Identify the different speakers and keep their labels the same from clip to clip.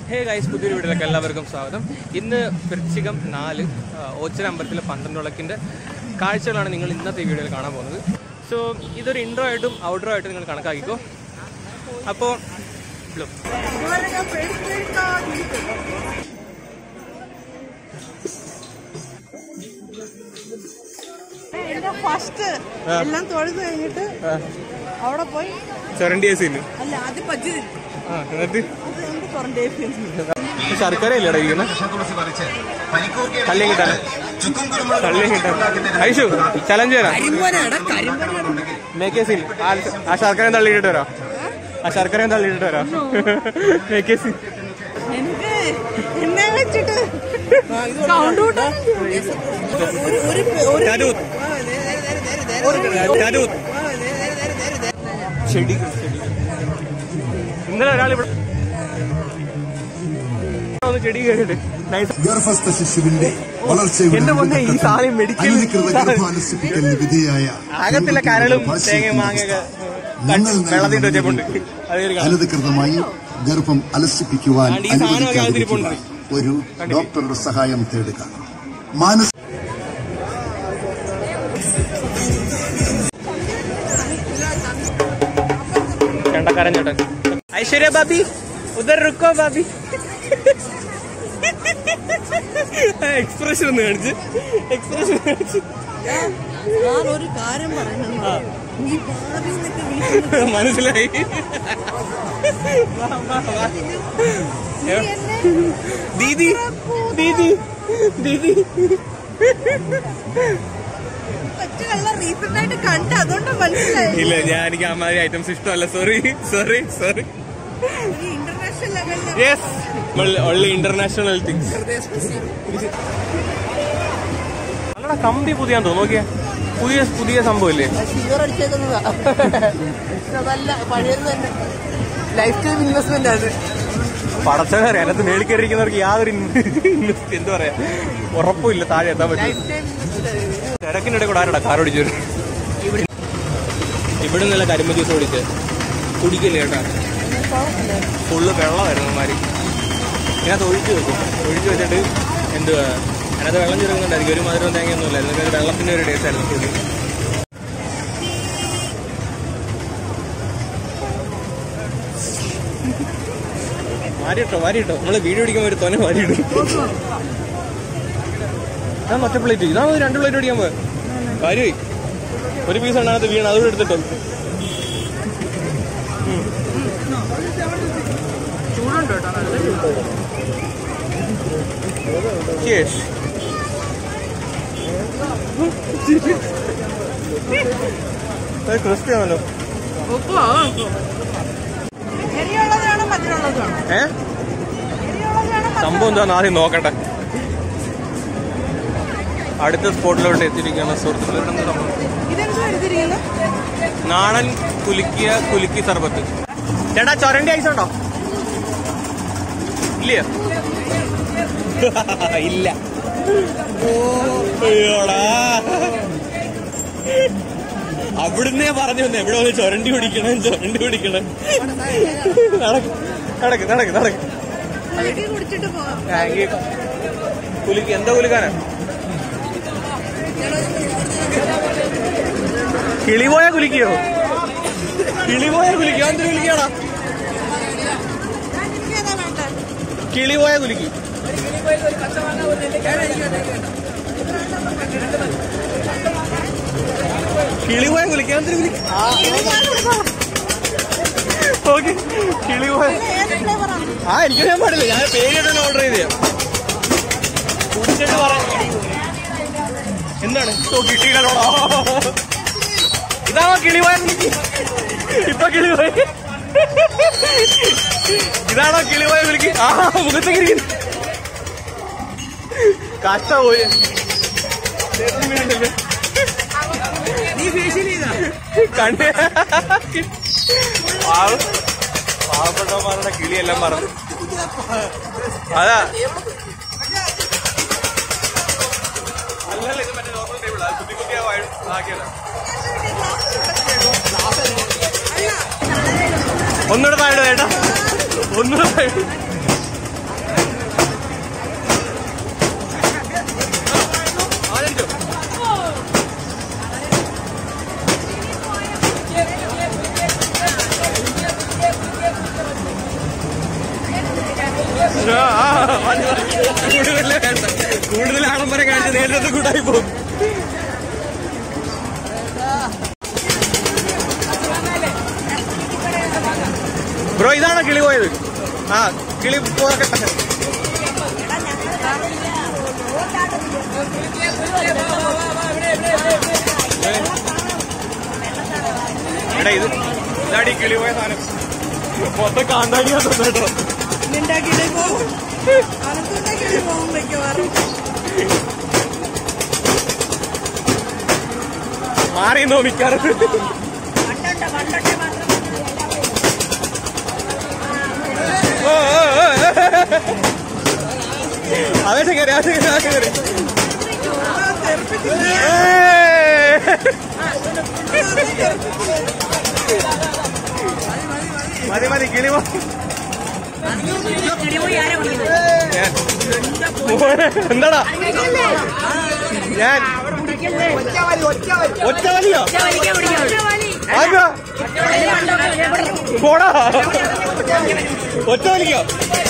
Speaker 1: Hey guys പുതിയൊരു വീഡിയോയിലേക്ക് എല്ലാവർക്കും സ്വാഗതം ഇന്ന് വൃശ്ചികം നാല് ആ, ഓച്ചിറ അമ്പലത്തിലെ പന്ത്രണ്ട് വിളക്കിൻ്റെ കാഴ്ചകളാണ് നിങ്ങൾ ഇന്നത്തെ ഈ വീഡിയോയിൽ കാണാൻ പോകുന്നത് സോ ഇതൊരു ഇൻട്രോ ആയിട്ടും ഔട്ട്ഡോർ ആയിട്ടും നിങ്ങൾ കണക്കാക്കിക്കോ അപ്പോൾ
Speaker 2: എന്റെ ഫസ്റ്റ് എല്ലാം തൊഴുത് കഴിഞ്ഞിട്ട് അവിടെ പോയി
Speaker 1: ചൊരണ്ടി സീന്
Speaker 2: അല്ല ആദ്യം പജ്ജി തിന്നു.
Speaker 1: ആ എന്നിട്ട്
Speaker 2: അത് കഴിഞ്ഞിട്ട് ക്വാറന്റൈൻ
Speaker 1: ശർക്കര ഇല്ലടാ ഇരിക്കുന്നത് കള്ളിയും കിട്ടാൻ കള്ളിയും കിട്ടാൻ ഐഷു ചലഞ്ച് തരാം മേക്കേ സീൻ ആ ശർക്കരയും തള്ളിയിട്ട് വരാം ആ ശർക്കരയും തള്ളിയിട്ട് വരാം മേക്കേ സീൻ
Speaker 2: എനിക്ക് എന്നെ വെച്ചിട്ട് കൗണ്ട് കൂട്ടാൻ ഒരു- ഒരു ഒരു
Speaker 1: കരൂത്ത്. കരൂത്ത്. ചെടി ചെടി ഇന്നലെ ഒരാൾ ഇവിടെ ഒന്ന് ചെടി കയറിയിട്ട് നൈസ്
Speaker 3: ഗർഭസ്ഥ ശിശുവിന്റെ വളർച്ചയുടെ
Speaker 1: എന്റെ മുന്നേ ഈ സാധനം മെഡിക്കൽ
Speaker 3: അനധികൃത ഗർഭാലസിപ്പിക്കലിന് വിധേയായ
Speaker 1: അകത്തിലെ കരളും തേങ്ങയും മാങ്ങയൊക്കെ
Speaker 3: ഞങ്ങൾ
Speaker 1: വെള്ളത്തിൽ വെച്ചപ്പോണ്ട് അത് ഒരു കാണാം.
Speaker 3: അനധികൃതമായി ഗർഭം അലസിപ്പിക്കുവാൻ
Speaker 1: ആണ്ട് ഈ സാധനമൊക്കെ
Speaker 3: അനുവദിക്കാതിരിക്കുക ഒരു ഡോക്ടറുടെ സഹായം തേടുക മാനസിക
Speaker 1: ചെണ്ടക്കാരൻ ചേട്ടൻ ഐശ്വര്യ ബാബി ഉദർ റുക്കോ ബാബി എക്സ്പ്രഷൻ ഒന്ന് കാണിച്ച് എക്സ്പ്രഷൻ കാണിച്ച്
Speaker 2: ഞാൻ ഒരു കാര്യം പറയുന്നത് നീ ഭാവി എന്നൊക്കെ വിളിക്കുന്നത്
Speaker 1: മനസ്സിലായി
Speaker 2: നീ എന്നെ
Speaker 1: ദീദി ദീദി ദീദി
Speaker 2: പറ്റുള്ള റീസെന്റ് ആയിട്ട് കണ്ട് അതുകൊണ്ട് മനസ്സിലായി
Speaker 1: ഇല്ല ഞാൻ എനിക്ക് അമ്മാതിരി ഐറ്റംസ് ഇഷ്ടമല്ല സോറി സോറി സോറി
Speaker 2: ഈ ഇന്റർനാഷണൽ ലെവലിൽ
Speaker 1: യെസ് ഓൺലി ഇന്റർനാഷണൽ തിങ്സ് അല്ലടാ കമ്പി പുതിയ തോന്നുന്നു നോക്കിയേ പുതിയ പുതിയ സംഭവം ഇല്ലേ
Speaker 2: ഷുഗർ അടിച്ചേക്കുന്നതാ അതല്ല പഴയത് തന്നെ ലൈഫ് ടൈം ഇൻവെസ്റ്റ്മെന്റ് ആണ്
Speaker 1: പടച്ചവരെ അതിനകത്ത് മേളിക്കറിയിരിക്കുന്നവർക്ക് യാതൊരു ഇൻ- എന്താ പറയാ ഉറപ്പുമില്ല താഴെ എത്താൻ പറ്റും
Speaker 2: ലൈഫ് ടൈം ഇൻവെസ്റ്റ്മെന്റ്
Speaker 1: തിരക്കിനിടെ കൂടെ ആരടാ കാർ ഓടിച്ചു ഇവിടെ നിന്നല്ല കരിമ്പ് ജ്യൂസ് ഓടിച്ച് കുടിക്കില്ല കേട്ടാ ഫുള്ള് വെള്ളമായിരുന്നു മാതിരി ഇതിനകത്ത് ഒഴിച്ചു വെക്കും ഒഴിച്ചു വെച്ചിട്ട് എന്തുവാ അതിനകത്ത് വെള്ളം ചേർക്കുന്നുണ്ടായിരിക്കും ഒരു മധുരം തേങ്ങയൊന്നും ഇല്ലായിരുന്നു ഇത് വെള്ളത്തിന്റെ ഒരു ടേസ്റ്റ് ആയിരുന്നു ഫുള്ള് വാരിട്ടോ വാരിട്ടോ നമ്മള് വീഡിയോ പിടിക്കുമ്പോൾ ഒരു തൊന വാരിയിടും ഞാൻ ഒറ്റ പ്ലേറ്റ് ഇതാ മതി രണ്ട് പ്ലേറ്റ് അടിക്കാൻ പോയ കാര്യമായി ഒരു പീസ് ഉണ്ടാകത്ത് വീണ് അതുകൂടെ എടുത്തിട്ടോ Cheers. അത് ക്രിസ്പി ആണല്ലോ
Speaker 2: എരിയുള്ളത് വേണം മധുരമുള്ളത് വേണം
Speaker 1: ഏ
Speaker 2: എരിയുള്ളത് വേണം
Speaker 1: സംഭവം എന്താന്ന് ആദ്യം നോക്കട്ടെ അടുത്ത സ്പോട്ടിലോട്ട് എത്തിയിരിക്കുകയാണ് സുഹൃത്തുക്കളെ ഇതെന്താ സംഭവം?
Speaker 2: ഇതെന്താ എഴുതിയിരിക്കുന്നത്
Speaker 1: നാടൻ കുലുക്കിയ കുലുക്കി സർബത്ത് ചേട്ടാ ചൊരണ്ടി ഐസ് ഉണ്ടോ ഇല്ല ഇല്ല അയ്യോടാ അവിടുന്നേ പറഞ്ഞു വന്നേ എവിടെ വന്ന് ചൊരണ്ടി പിടിക്കണം ചൊരണ്ടി പിടിക്കണം നടക്ക് നടക്ക് നടക്ക് നടക്ക്
Speaker 2: കുലുക്കി കുടിച്ചിട്ട് പോവാം
Speaker 1: താങ്ക് യു കുലുക്കി എന്താ കുലുക്കാനാ കിളിപോയ കുലിക്കോ കിളിപോയ കുലിക്കോ എന്തൊരു കുലിക്കാടാ
Speaker 2: എനിക്കേതാ വേണ്ടത്
Speaker 1: കിളിപോയ കുലുക്കി കിളിപോയ കുലിക്ക് എന്തൊരു കുലിക്ക് ഓക്കെ കിളിപോയ
Speaker 2: ഏത് ഫ്ലേവറാണ്
Speaker 1: ആ എനിക്കറിയാൻ പാടില്ല ഞാൻ പേരിട്ടാണ് ഓർഡർ ചെയ്തേ കുടിച്ചിട്ട് പറ എന്താണ് ഓ കിട്ടിയില്ലല്ലോ ഇതാണോ കിളിപോയ കുലിക്ക് ഇപ്പൊ കിളിപോയ ഇതാണോ കിളിപോയ കുലിക്ക് ആ മുഖത്തേക്ക് ഇരിക്കുന്നു കഷ്ട പോയി കണ്ട് പാവ- പാവപ്പെട്ടവന്മാരുടെ കിളിയെല്ലാം മറന്നു അതാ അല്ലല്ല ഇത് മറ്റേ നോർമൽ ടേബിൾ കുത്തി കുത്തിയാ ആക്കിയതാ ഒന്നുകൂടെ താഴെ ചേട്ടാ ഒന്നുകൂടെ താഴെ ആ, ആ, മതി, മതി. കൂടുതൽ വേണ്ട കൂടുതൽ ആഡംബരം കാണിച്ച് നേരത്തെ കൂട്ടായി പോകും ബ്രോ ഇതാണോ കിളി പോയത് ആ കിളി പോകട്ടെ എടാ ഇത് ഇതാടി കിളി പോയ സാധനം മൊത്തം കാന്താടിയാ തന്നേട്ടോ
Speaker 2: ഉണ്ടാക്കിയിട്ടേ പോകും അനക്കുണ്ടാക്കിയിട്ടേ പോകും മിക്കവാറും
Speaker 1: മാറി നോമിക്കാറ് ഓ, ഓ, ഓ. ആവേശം കയറി ആവേശം കയറി ആവേശം കയറി ഏയ്. മതി മതി കിളി പോ ഞാൻ. മോനെ, എന്താടാ ഞാൻ ഒറ്റവലിയോ ആകാ പോടാ ഒറ്റവലിക്കോ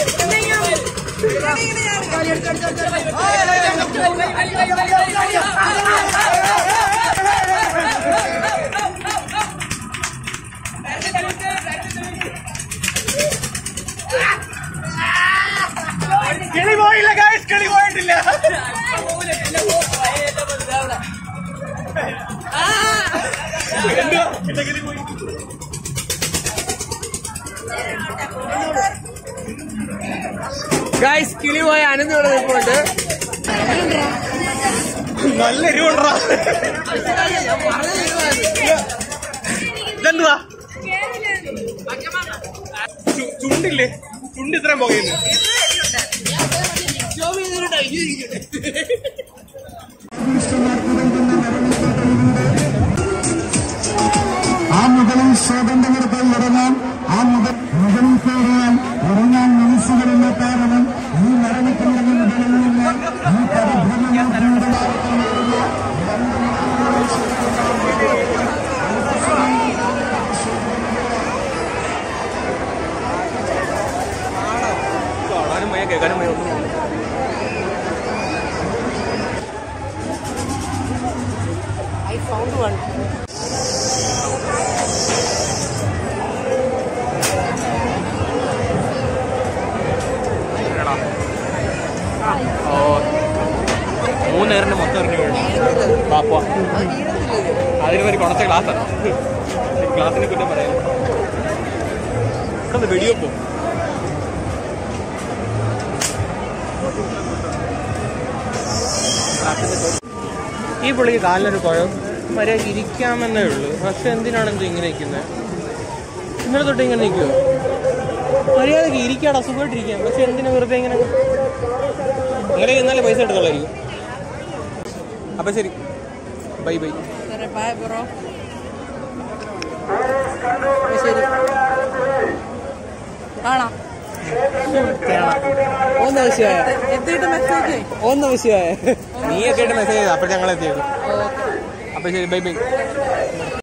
Speaker 1: കിളി പോയില്ല ഗൈസ് കിളി പോയിട്ടില്ല എന്തുവാ? എന്റെ കിളി പോയി
Speaker 2: ഗായ്സ് കിളി പോയ അനന്ത് ഇവിടെ നിൽപ്പുണ്ട്
Speaker 1: നല്ല എരിവുണ്ടാ ഇതെന്തുവാ ചു- ചുണ്ടില്ലേ ചുണ്ട് ഇത്രയും പോകുന്നു
Speaker 3: ആ മുകളിൽ സ്വാതന്ത്ര്യത്തിൽ ഇറങ്ങാൻ ആ മുതൽ മുകളിൽ കയറിയാൽ ഇറങ്ങാൻ മനസ്സുകളില്ല കാരണം ഈ മരണിക്കുന്ന മുകളിൽ നിന്ന് ഈ പരിഭ്രമങ്ങളുടെ
Speaker 1: കാണാനും വയ്യ കേൾക്കാനും വയ്യ ഒന്നും
Speaker 2: ഐ ഫൗണ്ട് വൺ
Speaker 1: എടാ. ഓ മൂന്ന് നേരിന്റെ മൊത്തം എറിഞ്ഞു വീഴും പാപ്പ അതിന് വരെ കുറച്ച ക്ലാസ്സാണ് ക്ലാസ്സിനെ കുറ്റം പറയാൻ ഇവിടെ വെടിയോ പോ ഈ പുള്ളിക്ക് കാലിനൊരു കുഴം മര്യാദ ഇരിക്കാമെന്നേ ഉള്ളൂ പക്ഷെ എന്തിനാണ് എന്ത് ഇങ്ങനെ നിൽക്കുന്നത് ഇന്നലെ തൊട്ട് ഇങ്ങനെ നിൽക്കുമോ മര്യാദക്ക് ഇരിക്കാടാ സുഖമായിട്ടിരിക്കാം പക്ഷെ എന്തിനാ വെറുതെ ഇങ്ങനെ അങ്ങനെ ഇന്നാലേ പൈസ എടുത്തോളായിരിക്കും അപ്പൊ ശരി ബൈ ബൈ
Speaker 2: ബൈ ബ്രോ ശരി കാണാം ഒന്ന് വിഷയമായ എത്തിയിട്ട് മെസ്സേജ് ഒന്ന് വിഷയമായ
Speaker 1: നീ ഒക്കെ മെസ്സേജ് ചെയ്ത അപ്പോൾ ഞങ്ങൾ എത്തിയത് അപ്പൊ ശരി ബൈ ബൈ